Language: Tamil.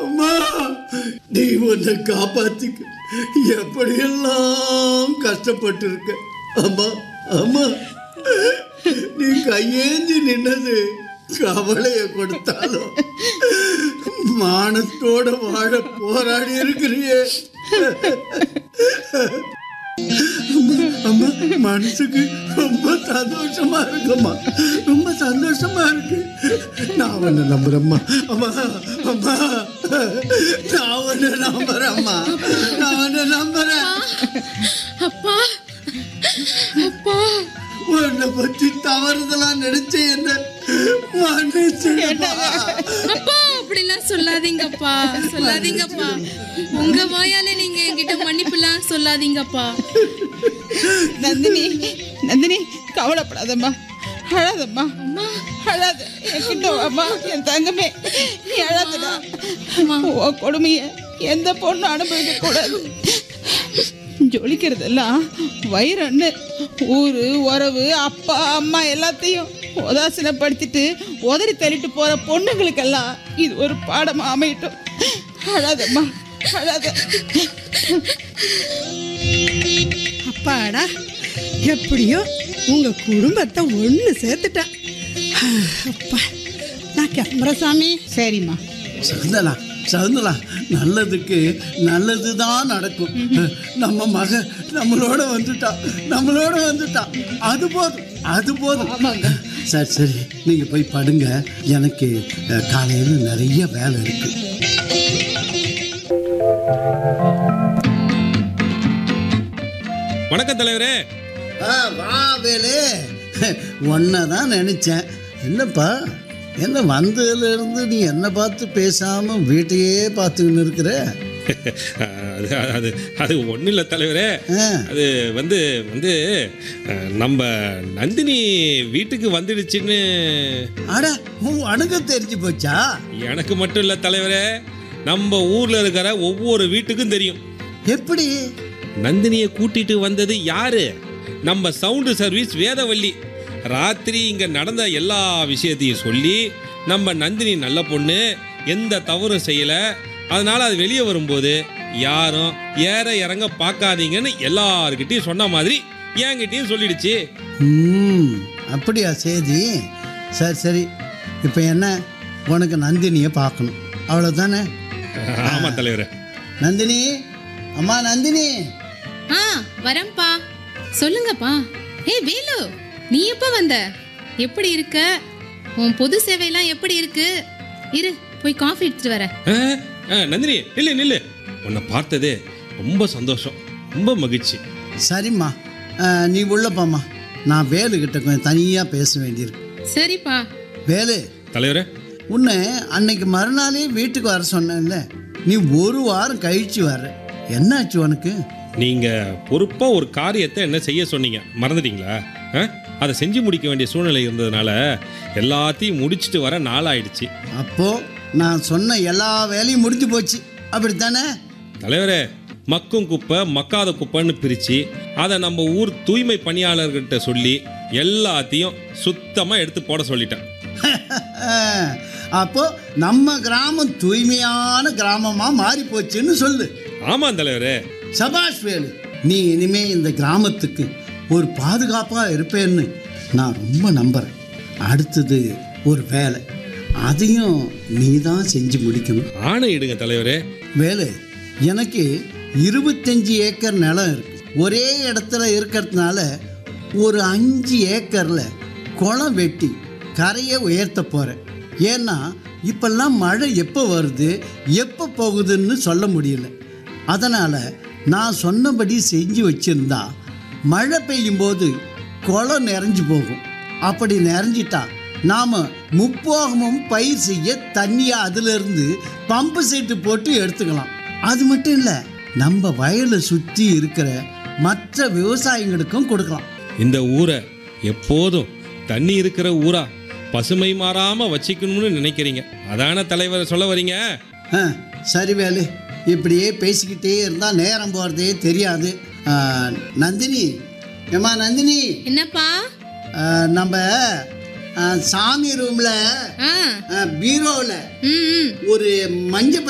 அம்மா நீ உன்னை காப்பாத்திக்க எப்படியெல்லாம் கஷ்டப்பட்டு இருக்க அம்மா அம்மா நீ கையேந்தி நின்னது கவலைய கொடுத்தாலும் மானத்தோட வாழ போராடி இருக்கிறியே அம்மா, அம்மா மனசுக்கு ரொம்ப சந்தோஷமா இருக்கும்மா ரொம்ப சந்தோஷமா இருக்கு நான் உன்னை நம்புறேம்மா அம்மா அம்மா நான் உன்னை நம்புறேம்மா நான் உன்னை நம்புறேன் அப்பா அப்பா உன்னை பத்தி தவறுதெல்லாம் நினைச்ச என்ன மன்னிச்சிடுப்பா. அப்பா அப்படிலாம் சொல்லாதீங்கப்பா சொல்லாதீங்கப்பா உங்க வாயால நீங்க என்கிட்ட மன்னிப்புலாம் சொல்லாதீங்கப்பா நந்தினி நந்தினி கவலைப்படாதம்மா அழாதம்மா அழாத என்கிட்ட வாம்மா என் தங்கமே நீ அழாதடா உன் கொடுமைய எந்த பொண்ணும் அனுபவிக்க கூடாது ஜொலிக்கிறதெல்லாம் வயிறன்னு ஊரு உறவு அப்பா அம்மா எல்லாத்தையும் உதாசீனப்படுத்திட்டு உதறி தள்ளிட்டு போற பொண்ணுங்களுக்கெல்லாம் இது ஒரு பாடமா அமையட்டும் அழாதம்மா அழாத அப்பாடா எப்படியோ உங்க குடும்பத்தை ஒன்று சேர்த்துட்டேன் அப்பா நான் கிளம்புறேன் சாமி சரிம்மா சகுந்தலா சகுந்தலா நல்லதுக்கு நல்லது தான் நடக்கும் நம்ம மக நம்மளோட வந்துட்டா நம்மளோட வந்துட்டா அது போதும் அது போதும் சரி சரி நீங்க போய் படுங்க எனக்கு அஹ், காலையில நிறைய வேலை இருக்கு வணக்கம் தலைவரே ஆ, வா வேலு ஒன்றை தான் நினைச்சேன் என்னப்பா என்ன வந்ததுல இருந்து நீ என்ன பார்த்து பேசாம வீட்டையே பார்த்துக்கின்னு இருக்கிற அது அது அது ஒன்றும் இல்லை தலைவரே ஆ, அது வந்து வந்து அஹ், நம்ம நந்தினி வீட்டுக்கு வந்துடுச்சுன்னு அட உன் அணுக தெரிஞ்சு போச்சா எனக்கு மட்டும் இல்லை தலைவரே நம்ம ஊரில் இருக்கிற ஒவ்வொரு வீட்டுக்கும் தெரியும் எப்படி நந்தினியை கூட்டிட்டு வந்தது யாரு நம்ம சவுண்டு சர்வீஸ் வேதவள்ளி ராத்திரி இங்க நடந்த எல்லா விஷயத்தையும் சொல்லி நம்ம நந்தினி நல்ல பொண்ணு எந்த தவறும் செய்யல அதனால அது வெளியே வரும்போது யாரும் ஏற இறங்க பார்க்காதீங்கன்னு எல்லாருக்கிட்டையும் சொன்ன மாதிரி என்கிட்டயும் சொல்லிடுச்சு ம் அப்படியா சேதி சரி சரி இப்போ என்ன உனக்கு நந்தினியை பார்க்கணும் அவ்வளோதானே ஆமா தலைவரே நந்தினி அம்மா நந்தினி ஆ வரேன்ப்பா சொல்லுங்கப்பா ஏய் வேலு நீ எப்ப வந்த எப்படி இருக்க உன் பொது சேவையெல்லாம் எப்படி இருக்கு இரு போய் காஃபி எடுத்துட்டு வரேன் ஆ, ஆ, நந்தினி நில்லு நில்லு உன்னை பார்த்ததே ரொம்ப சந்தோஷம் ரொம்ப மகிழ்ச்சி சரிம்மா ஆ, நீ உள்ளப்பாம்மா நான் வேலுக்கிட்ட கொஞ்சம் தனியாக பேச வேண்டியிருக்கு சரிப்பா வேலு தலைவரே உன்னை அன்னைக்கு மறுநாளே வீட்டுக்கு வர சொன்னேன்ல நீ ஒரு வாரம் கழிச்சு வர்ற என்னாச்சு உனக்கு நீங்க பொறுப்பா ஒரு காரியத்தை என்ன செய்ய சொன்னீங்க மறந்துட்டீங்களா ஆ? அதை செஞ்சு முடிக்க வேண்டிய சூழ்நிலை இருந்ததுனால எல்லாத்தையும் முடிச்சிட்டு வர நாள் ஆயிடுச்சு அப்போ நான் சொன்ன எல்லா வேலையும் முடிஞ்சு போச்சு அப்படித்தானே தலைவரே மக்கும் குப்பை மக்காத குப்பைன்னு பிரிச்சு அதை நம்ம ஊர் தூய்மை பணியாளர்கிட்ட சொல்லி எல்லாத்தையும் சுத்தமா எடுத்து போட சொல்லிட்டேன் அப்போ நம்ம கிராமம் தூய்மையான கிராமமா மாறி போச்சுன்னு சொல்லு ஆமா தலைவரே சபாஷ் வேலு நீ இனிமே இந்த கிராமத்துக்கு ஒரு பாதுகாப்பா இருப்பேன்னு நான் ரொம்ப நம்புறேன் அடுத்தது ஒரு வேலை அதையும் நீ தான் செஞ்சு முடிக்கணும் ஆணை இடுங்க தலைவரே வேலு எனக்கு இருபத்தஞ்சி ஏக்கர் நிலம் இருக்கு ஒரே இடத்துல இருக்கிறதுனால ஒரு அஞ்சு ஏக்கரில் குளம் வெட்டி கரையை உயர்த்த போகிறேன் ஏன்னா இப்பெல்லாம் மழை எப்போ வருது எப்போ போகுதுன்னு சொல்ல முடியல அதனால் நான் சொன்னபடி செஞ்சு வச்சிருந்தா மழை பெய்யும்போது குளம் நிறைஞ்சு போகும் அப்படி நிறைஞ்சிட்டா நாம் முப்போகமும் பயிர் செய்ய தண்ணியை அதிலிருந்து பம்பு செட்டு போட்டு எடுத்துக்கலாம் அது மட்டும் இல்லை நம்ம வயலை சுற்றி இருக்கிற மற்ற விவசாயிகளுக்கும் கொடுக்கலாம் இந்த ஊரை எப்போதும் தண்ணி இருக்கிற ஊரா பசுமை மாறாம வச்சுக்கணும்னு நினைக்கிறீங்க அதான தலைவர் சொல்ல வரீங்க ஆ, சரி வேலு இப்படியே பேசிக்கிட்டே இருந்தால் நேரம் போகிறதே தெரியாது ஆ, நந்தினி ஏம்மா நந்தினி என்னப்பா ஆ, நம்ம ஆ, சாமி ரூமில் ஆ பீரோவில் ம் ம் ஒரு மஞ்சள்